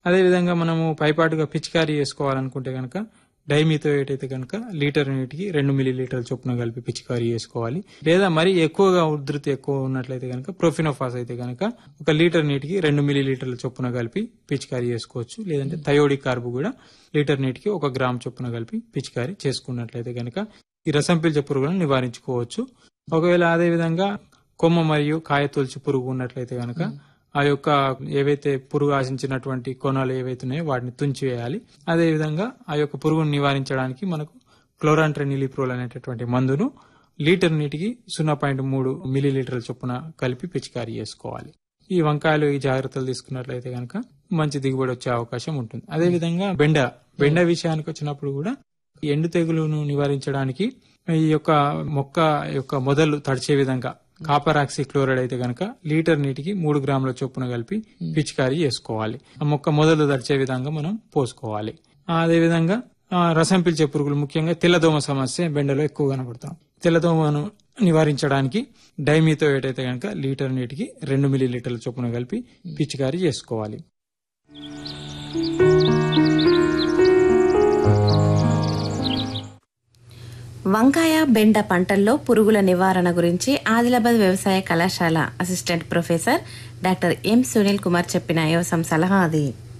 అదేవిధంగా మనము పైపాటుగా పిచికారీ చేసుకోవాలనుకుంటే కనుక డైమిథోయేట్ అయితే కనుక లీటర్ నీటికి రెండు మిల్లీ లీటర్ల చొప్పున కలిపి పిచికారీ చేసుకోవాలి లేదా మరి ఎక్కువగా ఉధృతి ఎక్కువ ఉన్నట్లయితే కనుక ప్రొఫినోఫాస్ అయితే కనుక ఒక లీటర్ నీటికి రెండు మిల్లీ లీటర్ల చొప్పున కలిపి పిచికారీ చేసుకోవచ్చు లేదంటే థయోడిక్ కార్బు కూడా లీటర్ నీటికి ఒక గ్రామ్ చొప్పున కలిపి పిచికారీ చేసుకున్నట్లయితే కనుక ఈ రసం పీల్చే పురుగులను నివారించుకోవచ్చు ఒకవేళ అదే విధంగా కొమ్మ మరియు కాయ తొలిచి పురుగు ఉన్నట్లయితే కనుక ఆ యొక్క ఏవైతే పురుగు ఆశించినటువంటి కొనాలు ఏవైతే ఉన్నాయో వాటిని తుంచివేయాలి అదే విధంగా ఆ యొక్క పురుగును నివారించడానికి మనకు క్లోరాంట్రెనిలిప్రోల్ అనేటటువంటి మందును లీటర్ నీటికి సున్నా పాయింట్ మూడు మిల్లీ లీటర్ల చొప్పున కలిపి పిచికారీ చేసుకోవాలి ఈ వంకాయలు ఈ జాగ్రత్తలు తీసుకున్నట్లయితే కనుక మంచి దిగుబడి వచ్చే అవకాశం ఉంటుంది అదే విధంగా బెండ బెండ విషయానికి వచ్చినప్పుడు కూడా ఈ ఎండు తెగులును నివారించడానికి ఈ యొక్క మొక్క యొక్క మొదలు తడిచే విధంగా కాపర్ ఆక్సి క్లోరైడ్ అయితే గనక లీటర్ నీటికి మూడు గ్రాముల చొప్పున కలిపి పిచికారీ చేసుకోవాలి ఆ మొక్క మొదలు తడిచే విధంగా మనం పోసుకోవాలి ఆ, అదే విధంగా ఆ, రసం పీల్చే పురుగులు ముఖ్యంగా తెల్లదోమ సమస్య బెండలో ఎక్కువ కనబడతాం తెల్లదోమను నివారించడానికి డైమీతో ఏటైతే గనక లీటర్ నీటికి రెండు మిల్లీ లీటర్ల చొప్పున కలిపి పిచికారీ చేసుకోవాలి వంకాయ బెండ పంటల్లో పురుగుల నివారణ గురించి ఆదిలాబాద్ వ్యవసాయ కళాశాల assistant professor doctor M Sunil Kumar చెప్పిన వ్యవసాయం సలహా అది